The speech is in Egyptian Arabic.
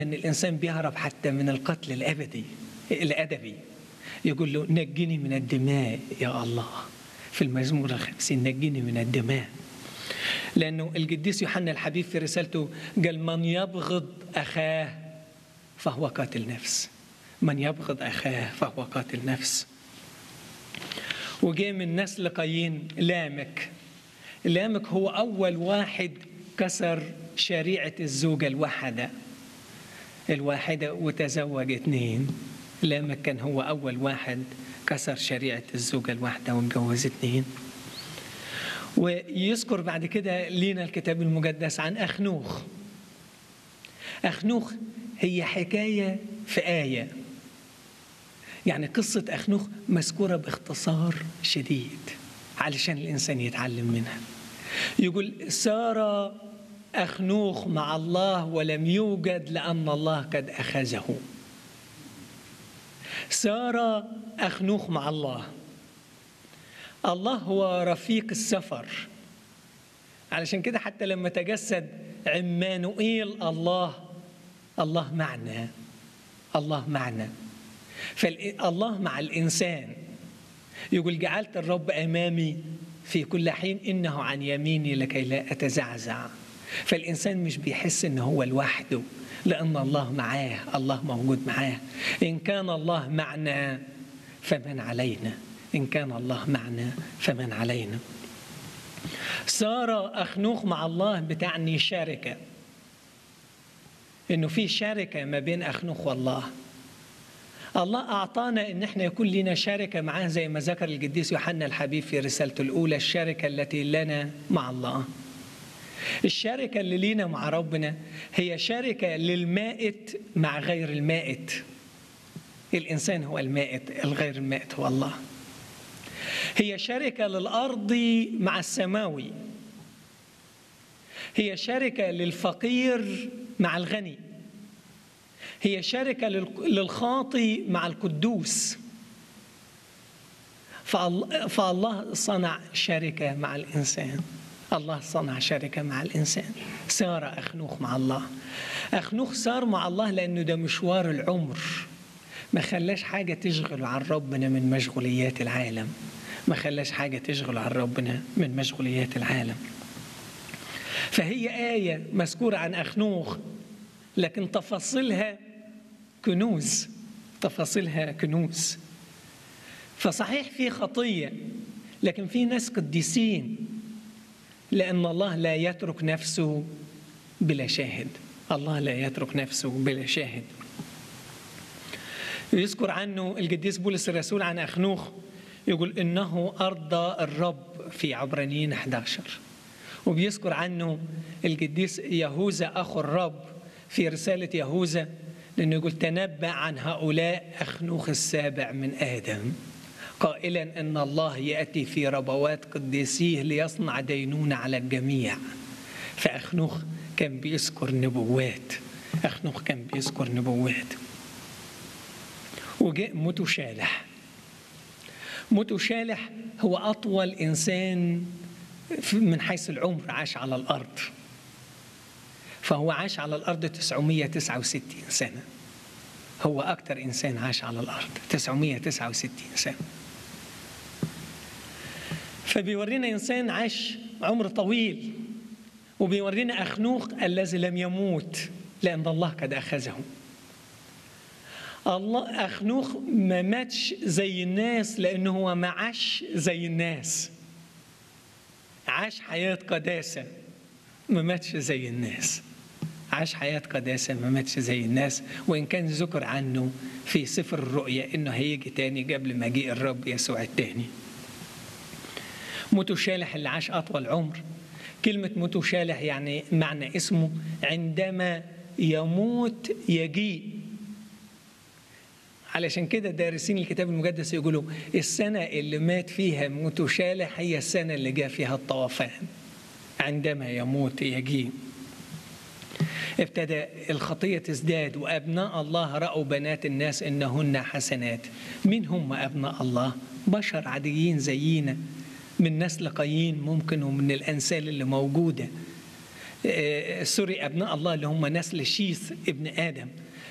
ان الانسان بيهرب حتى من القتل الابدي الادبي يقول له نجني من الدماء يا الله في المزمور الخمسين نجني من الدماء لانه القديس يوحنا الحبيب في رسالته قال من يبغض اخاه فهو قاتل نفس من يبغض اخاه فهو قاتل نفس وجاء من نسل قايين لامك لامك هو اول واحد كسر شريعه الزوجه الواحده الواحدة وتزوج اثنين لامك كان هو أول واحد كسر شريعة الزوجة الواحدة واتجوز اثنين ويذكر بعد كده لينا الكتاب المقدس عن أخنوخ أخنوخ هي حكاية في آية يعني قصة أخنوخ مذكورة باختصار شديد علشان الإنسان يتعلم منها يقول سار أخنوخ مع الله ولم يوجد لأن الله قد أخذه سار أخنوخ مع الله الله هو رفيق السفر علشان كده حتى لما تجسد عمانوئيل الله الله معنا الله معنا فالله مع الإنسان يقول جعلت الرب أمامي في كل حين إنه عن يميني لكي لا أتزعزع فالإنسان مش بيحس إن هو لوحده لأن الله معاه الله موجود معاه إن كان الله معنا فمن علينا إن كان الله معنا فمن علينا صار أخنوخ مع الله بتعني شركة إنه في شركة ما بين أخنوخ والله الله أعطانا إن إحنا يكون لنا شركة معاه زي ما ذكر القديس يوحنا الحبيب في رسالته الأولى الشركة التي لنا مع الله الشركة اللي لينا مع ربنا هي شركة للمائت مع غير المائت الإنسان هو المائت الغير المائت هو الله هي شركة للأرض مع السماوي هي شركة للفقير مع الغني هي شركة للخاطي مع القدوس فالله صنع شركة مع الإنسان الله صنع شركة مع الإنسان سار أخنوخ مع الله أخنوخ صار مع الله لأنه ده مشوار العمر ما خلاش حاجة تشغله عن ربنا من مشغوليات العالم ما خلاش حاجة تشغله عن ربنا من مشغوليات العالم فهي آية مذكورة عن أخنوخ لكن تفاصيلها كنوز تفاصيلها كنوز فصحيح في خطية لكن في ناس قديسين لأن الله لا يترك نفسه بلا شاهد الله لا يترك نفسه بلا شاهد يذكر عنه القديس بولس الرسول عن أخنوخ يقول إنه أرضى الرب في عبرانيين 11 وبيذكر عنه القديس يهوذا أخو الرب في رسالة يهوذا لأنه يقول تنبأ عن هؤلاء أخنوخ السابع من آدم قائلا ان الله ياتي في ربوات قديسيه ليصنع دينونه على الجميع فاخنوخ كان بيذكر نبوات اخنوخ كان بيذكر نبوات وجاء متشالح متشالح هو اطول انسان من حيث العمر عاش على الارض فهو عاش على الارض 969 سنه هو اكثر انسان عاش على الارض 969 سنه فبيورينا انسان عاش عمر طويل وبيورينا اخنوخ الذي لم يموت لان الله قد اخذه الله اخنوخ ما ماتش زي الناس لانه هو ما عاش زي الناس عاش حياه قداسه ما ماتش زي الناس عاش حياة قداسة ما ماتش زي الناس وإن كان ذكر عنه في سفر الرؤيا إنه هيجي تاني قبل مجيء الرب يسوع التاني متشالح اللي عاش أطول عمر كلمة متشالح يعني معنى اسمه عندما يموت يجيء علشان كده دارسين الكتاب المقدس يقولوا السنة اللي مات فيها متشالح هي السنة اللي جاء فيها الطوفان عندما يموت يجيء ابتدى الخطية تزداد وأبناء الله رأوا بنات الناس إنهن حسنات مين هم أبناء الله؟ بشر عاديين زينا من نسل قايين ممكن ومن الأنسال اللي موجودة آه، سوري ابناء الله اللي هم نسل شيث ابن ادم